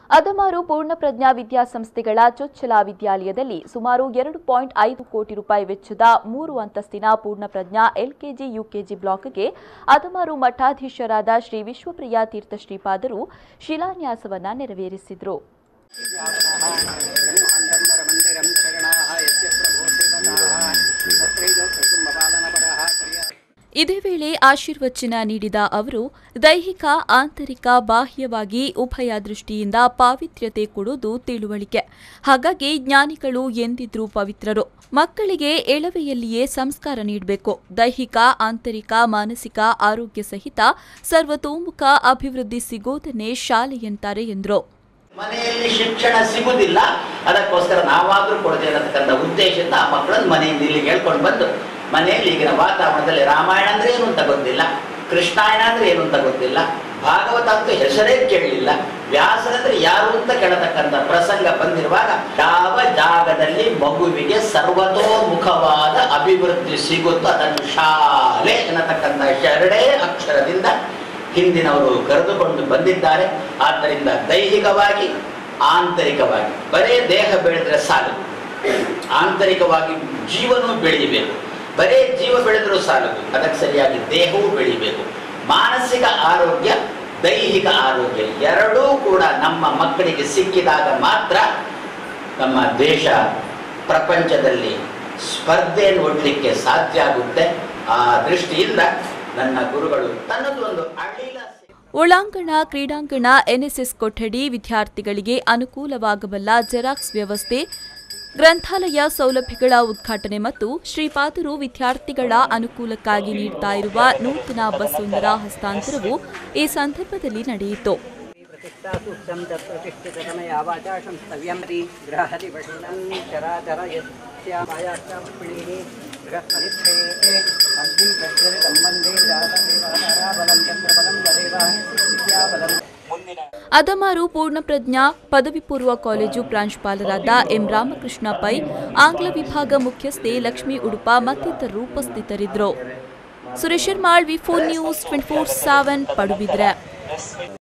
ಅದಮಾರು ಪೂರ್ಣಪ್ರಜ್ಞಾ ವಿದ್ಯಾಸಂಸ್ಥೆಗಳ ಚೊಚ್ಚಲ ವಿದ್ಯಾಲಯದಲ್ಲಿ ಸುಮಾರು ಎರಡು ಪಾಯಿಂಟ್ ಐದು ಕೋಟಿ ರೂಪಾಯಿ ವೆಚ್ಚದ ಮೂರು ಅಂತಸ್ತಿನ ಪೂರ್ಣಪ್ರಜ್ಞಾ ಎಲ್ಕೆಜಿ ಯುಕೆಜಿ ಬ್ಲಾಕ್ಗೆ ಅದಮಾರು ಮಠಾಧೀಶರಾದ ಶ್ರೀ ವಿಶ್ವಪ್ರಿಯ ತೀರ್ಥ ಶ್ರೀಪಾದರು ಶಿಲಾನ್ಯಾಸವನ್ನ ನೆರವೇರಿಸಿದರು ಇದೇ ವೇಳೆ ಆಶೀರ್ವಚನ ನೀಡಿದ ಅವರು ದೈಹಿಕ ಆಂತರಿಕ ಬಾಹ್ಯವಾಗಿ ಉಭಯ ದೃಷ್ಟಿಯಿಂದ ಪಾವಿತ್ರ್ಯತೆ ಕೊಡುವುದು ತಿಳುವಳಿಕೆ ಹಾಗಾಗಿ ಜ್ಞಾನಿಗಳು ಎಂದಿದ್ರೂ ಪವಿತ್ರರು ಮಕ್ಕಳಿಗೆ ಎಳವೆಯಲ್ಲಿಯೇ ಸಂಸ್ಕಾರ ನೀಡಬೇಕು ದೈಹಿಕ ಆಂತರಿಕ ಮಾನಸಿಕ ಆರೋಗ್ಯ ಸಹಿತ ಸರ್ವತೋಮುಖ ಅಭಿವೃದ್ಧಿ ಸಿಗೋದನ್ನೇ ಶಾಲೆಯಂತಾರೆ ಎಂದರು ಮನೆಯಲ್ಲಿ ಶಿಕ್ಷಣ ಸಿಗುವುದಿಲ್ಲ ಅದಕ್ಕೋಸ್ಕರ ನಾವಾದ್ರೂ ಕೊಡದೆ ಅನ್ನತಕ್ಕಂಥ ಉದ್ದೇಶದಿಂದ ಆ ಮಕ್ಕಳನ್ನು ಮನೆಯಿಂದ ಇಲ್ಲಿಗೆ ಹೇಳ್ಕೊಂಡು ಬಂದು ಮನೆಯಲ್ಲಿ ಈಗಿನ ವಾತಾವರಣದಲ್ಲಿ ರಾಮಾಯಣ ಅಂದ್ರೆ ಏನು ಅಂತ ಗೊತ್ತಿಲ್ಲ ಕೃಷ್ಣಾಯಣ ಅಂದ್ರೆ ಏನು ಅಂತ ಗೊತ್ತಿಲ್ಲ ಭಾಗವತ ಅಂತೂ ಹೆಸರೇ ಕೇಳಲಿಲ್ಲ ವ್ಯಾಸರಂದ್ರೆ ಯಾರು ಅಂತ ಕೇಳತಕ್ಕಂಥ ಪ್ರಸಂಗ ಬಂದಿರುವಾಗ ಯಾವ ಜಾಗದಲ್ಲಿ ಮಗುವಿಗೆ ಸರ್ವತೋಮುಖವಾದ ಅಭಿವೃದ್ಧಿ ಸಿಗುತ್ತೋ ಅದನ್ನು ಶಾಲೆ ಎನ್ನತಕ್ಕಂಥ ಎರಡೇ ಅಕ್ಷರದಿಂದ ಹಿಂದಿನವರು ಕರೆದುಕೊಂಡು ಬಂದಿದ್ದಾರೆ ಆದ್ದರಿಂದ ದೈಹಿಕವಾಗಿ ಆಂತರಿಕವಾಗಿ ಬರೇ ದೇಹ ಬೆಳೆದ್ರೆ ಸಾಲದು ಆಂತರಿಕವಾಗಿ ಜೀವನೂ ಬೆಳೆಯಬೇಕು ಬರೇ ಜೀವ ಬೆಳೆದರೂ ಸಾಲದು ಅದಕ್ಕೆ ಸರಿಯಾಗಿ ದೇಹವೂ ಬೆಳಿಬೇಕು ಮಾನಸಿಕ ಆರೋಗ್ಯ ದೈಹಿಕ ಆರೋಗ್ಯ ಎರಡೂ ಕೂಡ ನಮ್ಮ ಮಕ್ಕಳಿಗೆ ಸಿಕ್ಕಿದಾಗ ಮಾತ್ರ ನಮ್ಮ ದೇಶ ಪ್ರಪಂಚದಲ್ಲಿ ಸ್ಪರ್ಧೆಯನ್ನು ಒಡ್ಲಿಕ್ಕೆ ಸಾಧ್ಯ ಆಗುತ್ತೆ ಆ ದೃಷ್ಟಿಯಿಂದ ನನ್ನ ಗುರುಗಳು ತನ್ನದು ಒಂದು ಅಳಿಲ ಒಳಾಂಗಣ ಕ್ರೀಡಾಂಗಣ ಎನ್ಎಸ್ಎಸ್ ಕೊಠಡಿ ವಿದ್ಯಾರ್ಥಿಗಳಿಗೆ ಅನುಕೂಲವಾಗಬಲ್ಲ ಜೆರಾಕ್ಸ್ ವ್ಯವಸ್ಥೆ ಗ್ರಂಥಾಲಯ ಸೌಲಭ್ಯಗಳ ಉದ್ಘಾಟನೆ ಮತ್ತು ಶ್ರೀಪಾದರು ವಿದ್ಯಾರ್ಥಿಗಳ ಅನುಕೂಲಕ್ಕಾಗಿ ನೀಡ್ತಾ ಇರುವ ನೂತನ ಬಸ್ಸೊಂದರ ಹಸ್ತಾಂತರವು ಈ ಸಂದರ್ಭದಲ್ಲಿ ನಡೆಯಿತು प्रतिष्ठासु सं तत्प्रतिष्ठिततमया वाचा संस्तव्यं ग्रहदिवशनं चराचर यस्यामायाश्चापुणिः बृहस्पतिक्षये अन्तिं प्रत्यरितं वन्दे जातदेवाताराबलं चन्द्रबलं वदेवा विद्याबलं ಮುಂದಿನ ಅದಮಾರು ಪೂರ್ಣಪ್ರಜ್ಞಾ ಪದವಿ ಪೂರ್ವ ಕಾಲೇಜು ಪ್ರಾಂಶುಪಾಲರಾದ ಎಂ ರಾಮಕೃಷ್ಣ ಪೈ ಆಂಗ್ಲ ವಿಭಾಗ ಮುಖ್ಯಸ್ಥೆ ಲಕ್ಷ್ಮೀ ಉಡುಪ ಮತ್ತಿತರರು ಉಪಸ್ಥಿತರಿದ್ದರು Suresh Sharmal V four news twenty four seven Padubidri